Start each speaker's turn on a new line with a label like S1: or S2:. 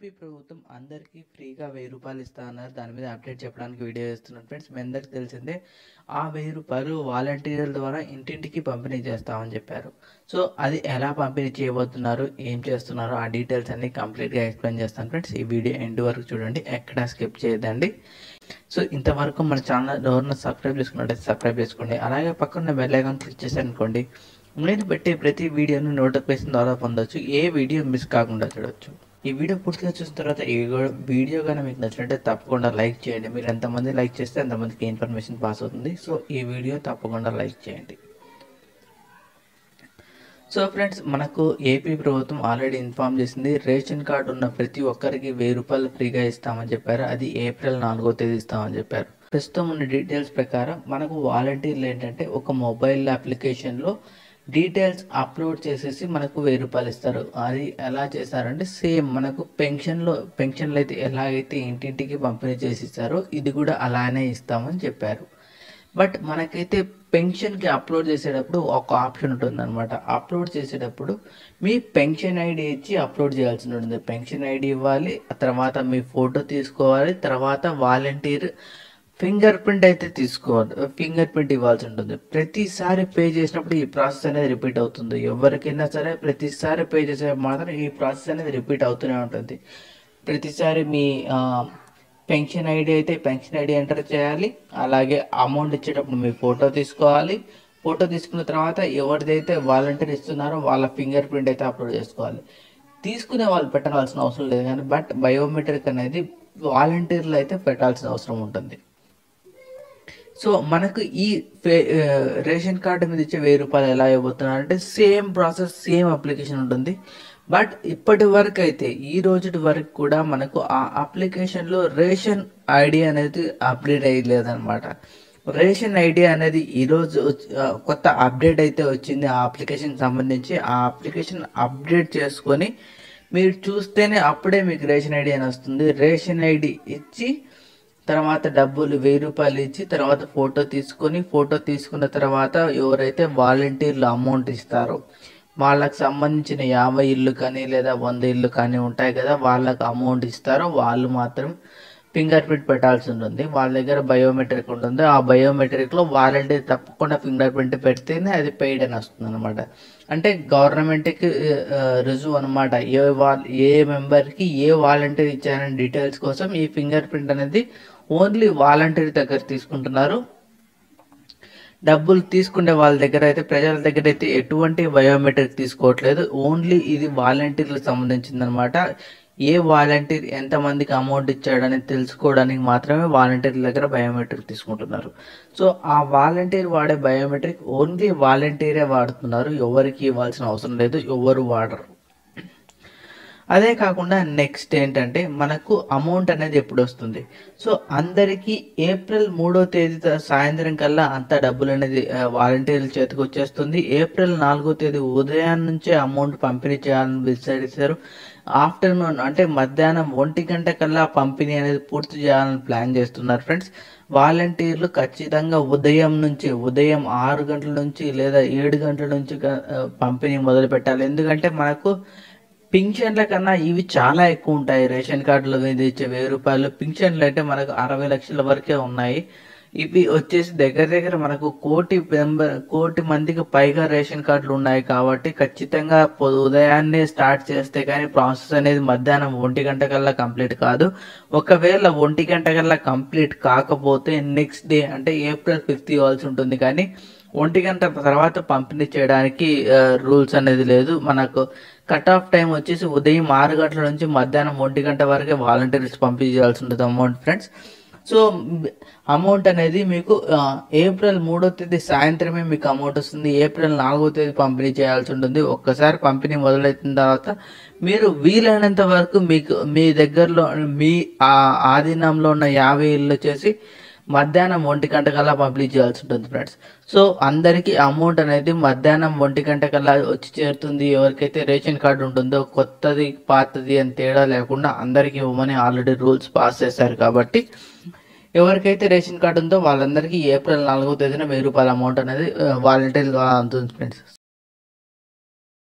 S1: AP ప్రభుత్వం అందరికీ ఫ్రీగా వెయ్యి రూపాయలు ఇస్తా అన్నారు దాని మీద అప్డేట్ చెప్పడానికి వీడియో చేస్తున్నాను ఫ్రెండ్స్ మీ అందరికి తెలిసిందే ఆ వెయ్యి రూపాయలు వాలంటీర్ల ద్వారా ఇంటింటికి పంపిణీ చేస్తామని చెప్పారు సో అది ఎలా పంపిణీ చేయబోతున్నారు ఏం చేస్తున్నారు ఆ డీటెయిల్స్ అన్ని కంప్లీట్గా ఎక్స్ప్లెయిన్ చేస్తాను ఫ్రెండ్స్ ఈ వీడియో ఎండ్ వరకు చూడండి ఎక్కడ స్కిప్ చేయదండి సో ఇంతవరకు మన ఛానల్ ఎవరైనా సబ్స్క్రైబ్ చేసుకున్నట్టయితే సబ్స్క్రైబ్ చేసుకోండి అలాగే పక్కన బెల్ ఐకాన్ క్లిక్ చేశారనుకోండి నేను పెట్టే ప్రతి వీడియోను నోటిఫికేషన్ ద్వారా పొందొచ్చు ఏ వీడియో మిస్ కాకుండా చూడొచ్చు ఈ వీడియో పూర్తిగా చూసిన తర్వాత ఈ గో- వీడియో కానీ మీకు నచ్చినట్లయితే తప్పకుండా లైక్ చేయండి మీరు ఎంతమంది లైక్ చేస్తే అంతమందికి ఇన్ఫర్మేషన్ పాస్ అవుతుంది సో ఈ వీడియో తప్పకుండా లైక్ చేయండి సో ఫ్రెండ్స్ మనకు ఏపీ ప్రభుత్వం ఆల్రెడీ ఇన్ఫార్మ్ చేసింది రేషన్ కార్డు ఉన్న ప్రతి ఒక్కరికి వెయ్యి రూపాయలు ఫ్రీగా ఇస్తామని చెప్పారు అది ఏప్రిల్ నాలుగో తేదీ ఇస్తామని చెప్పారు ప్రస్తుతం ఉన్న డీటెయిల్స్ ప్రకారం మనకు వాలంటీర్లు ఏంటంటే ఒక మొబైల్ అప్లికేషన్లో డీటెయిల్స్ అప్లోడ్ చేసేసి మనకు వెయ్యి రూపాయలు ఇస్తారు అది ఎలా చేస్తారంటే సేమ్ మనకు పెన్షన్లో పెన్షన్లు అయితే ఎలాగైతే ఇంటింటికి పంపిణీ చేసి ఇస్తారో ఇది కూడా అలానే ఇస్తామని చెప్పారు బట్ మనకైతే పెన్షన్కి అప్లోడ్ చేసేటప్పుడు ఒక ఆప్షన్ ఉంటుంది అనమాట అప్లోడ్ చేసేటప్పుడు మీ పెన్షన్ ఐడి ఇచ్చి అప్లోడ్ చేయాల్సి ఉంటుంది పెన్షన్ ఐడి ఇవ్వాలి ఆ తర్వాత మీ ఫోటో తీసుకోవాలి తర్వాత వాలంటీర్ ఫింగర్ ప్రింట్ అయితే తీసుకోవాలి ఫింగర్ ప్రింట్ ఇవ్వాల్సి ఉంటుంది ప్రతిసారి పే చేసినప్పుడు ఈ ప్రాసెస్ అనేది రిపీట్ అవుతుంది ఎవరికైనా సరే ప్రతిసారి పే చేసే మాత్రం ఈ ప్రాసెస్ అనేది రిపీట్ అవుతూనే ఉంటుంది ప్రతిసారి మీ ఆ, పెన్షన్ ఐడి అయితే పెన్షన్ ఐడి ఎంటర్ చేయాలి అలాగే అమౌంట్ ఇచ్చేటప్పుడు మీ ఫోటో తీసుకోవాలి ఫోటో తీసుకున్న తర్వాత ఎవరిదైతే వాలంటీర్ ఇస్తున్నారో వాళ్ళ ఫింగర్ ప్రింట్ అయితే అప్లోడ్ చేసుకోవాలి తీసుకునే వాళ్ళు పెట్టాల్సిన అవసరం లేదు కానీ బట్ బయోమెట్రిక్ అనేది వాలంటీర్లు అయితే పెట్టాల్సిన అవసరం ఉంటుంది సో మనకు ఈ ఫే- ఆ, రేషన్ కార్డు మీద ఇచ్చే వెయ్యి రూపాయలు ఎలా ఇవ్వబోతున్నారు అంటే సేమ్ ప్రాసెస్ సేమ్ అప్లికేషన్ ఉంటుంది బట్ ఇప్పటి వరకు అయితే ఈ రోజు వరకు కూడా మనకు ఆ అప్లికేషన్లో రేషన్ ఐడి అనేది అప్డేట్ అయ్యలేదన్నమాట రేషన్ ఐడి అనేది ఈరోజు వచ్చి- ఆ, కొత్త అప్డేట్ అయితే వచ్చింది ఆ అప్లికేషన్ సంబంధించి ఆ అప్లికేషన్ అప్డేట్ చేసుకొని మీరు చూస్తేనే అప్పుడే మీకు రేషన్ ఐడి అని వస్తుంది రేషన్ ఐడి ఇచ్చి తర్వాత డబ్బులు వెయ్యి రూపాయలు ఇచ్చి తర్వాత ఫోటో తీసుకొని ఫోటో తీసుకున్న తర్వాత ఎవరైతే వాలంటీర్లు అమౌంట్ ఇస్తారో వాళ్ళకి సంబంధించిన యాభై ఇల్లు కానీ లేదా వంద ఇల్లు కానీ ఉంటాయి కదా వాళ్ళకి అమౌంట్ ఇస్తారో వాళ్ళు మాత్రం ఫింగర్ ప్రింట్ పెట్టాల్సి ఉంటుంది వాళ్ళ దగ్గర బయోమెట్రిక్ ఉంటుంది ఆ బయోమెట్రిక్లో వాలంటీర్ తప్పకుండా ఫింగర్ ప్రింట్ పెడితేనే అది పెయిడ్ అని వస్తుంది అనమాట అంటే గవర్నమెంట్కి రుజువు అనమాట ఏ వాల్ ఏ మెంబర్కి ఏ వాలంటీర్ ఇచ్చారనే డీటెయిల్స్ కోసం ఈ ఫింగర్ ప్రింట్ అనేది ఓన్లీ వాలంటీర్ దగ్గర తీసుకుంటున్నారు డబ్బులు తీసుకునే వాళ్ళ దగ్గర అయితే ప్రజల దగ్గర అయితే ఎటువంటి బయోమెట్రిక్ తీసుకోవట్లేదు ఓన్లీ ఇది వాలంటీర్లకు సంబంధించింది అనమాట ఏ వాలంటీర్ ఎంతమందికి అమౌంట్ ఇచ్చాడని తెలుసుకోవడానికి మాత్రమే వాలంటీర్ దగ్గర బయోమెట్రిక్ తీసుకుంటున్నారు సో ఆ వాలంటీర్ వాడే బయోమెట్రిక్ ఓన్లీ వాలంటీరే వాడుతున్నారు ఎవరికి ఇవ్వాల్సిన అవసరం లేదు ఎవరు వాడరు అదే కాకుండా నెక్స్ట్ ఏంటంటే మనకు అమౌంట్ అనేది ఎప్పుడు వస్తుంది సో అందరికీ ఏప్రిల్ మూడో తేదీ త- సాయంత్రం కల్లా అంత డబ్బులు అనేది ఆ, వాలంటీర్ల చేతికి వచ్చేస్తుంది ఏప్రిల్ నాలుగో తేదీ ఉదయం నుంచే అమౌంట్ పంపిణీ చేయాలని డిసైడ్ చేశారు ఆఫ్టర్నూన్ అంటే మధ్యాహ్నం ఒంటి గంట కల్లా పంపిణీ అనేది పూర్తి చేయాలని ప్లాన్ చేస్తున్నారు ఫ్రెండ్స్ వాలంటీర్లు ఖచ్చితంగా ఉదయం నుంచి ఉదయం ఆరు గంటల నుంచి లేదా ఏడు గంటల నుంచి క- ఆ, పంపిణీ మొదలు పెట్టాలి ఎందుకంటే మనకు పింఛన్ల కన్నా ఇవి చాలా ఎక్కువ ఉంటాయి రేషన్ కార్డుల మీద ఇచ్చే వెయ్యి రూపాయలు పింఛన్లు అంటే మనకు అరవై లక్షల వరకే ఉన్నాయి ఇవి వచ్చేసి దగ్గర దగ్గర మనకు కోటి మెంబర్ కోటి మందికి పైగా రేషన్ కార్డులు ఉన్నాయి కాబట్టి ఖచ్చితంగా పొ- ఉదయాన్నే స్టార్ట్ చేస్తే కానీ ప్రాసెస్ అనేది మధ్యాహ్నం ఒంటి గంట కల్లా కంప్లీట్ కాదు ఒకవేళ ఒంటి గంట కల్లా కంప్లీట్ కాకపోతే నెక్స్ట్ డే అంటే ఏప్రిల్ ఫిఫ్త్ ఇవ్వాల్సి ఉంటుంది కానీ ఒంటి గంట తర్వాత పంపిణీ చేయడానికి రూల్స్ అనేది లేదు మనకు కట్ ఆఫ్ టైం వచ్చేసి ఉదయం ఆరు గంటల నుంచి మధ్యాహ్నం ఒంటి గంట వరకే వాలంటీర్స్ పంపించాల్సి ఉంటుంది అమౌంట్ ఫ్రెండ్స్ సో అమౌంట్ అనేది మీకు ఆ, ఏప్రిల్ మూడో తేదీ సాయంత్రమే మీకు అమౌంట్ వస్తుంది ఏప్రిల్ నాలుగో తేదీ పంపిణీ చేయాల్సి ఉంటుంది ఒక్కసారి పంపిణీ మొదలైన తర్వాత మీరు వీలైనంత వరకు మీకు మీ దగ్గరలో మీ ఆ ఆధీనంలో ఉన్న యాభై ఇల్లు వచ్చేసి మధ్యాహ్నం ఒంటి గంట కల్లా పంపిణీ చేయాల్సి ఉంటుంది ఫ్రెండ్స్ సో అందరికీ అమౌంట్ అనేది మధ్యాహ్నం ఒంటి గంట కల్లా వచ్చి చేరుతుంది ఎవరికైతే రేషన్ కార్డు ఉంటుందో కొత్తది పాతది అని తేడా లేకుండా అందరికీ ఇవ్వమని ఆల్రెడీ రూల్స్ పాస్ చేశారు కాబట్టి ఎవరికైతే రేషన్ కార్డు ఉందో వాళ్ళందరికీ ఏప్రిల్ నాలుగో తేదీన వెయ్యి రూపాయల అమౌంట్ అనేది వాలంటీర్ ద్వారా అందుతుంది ఫ్రెండ్స్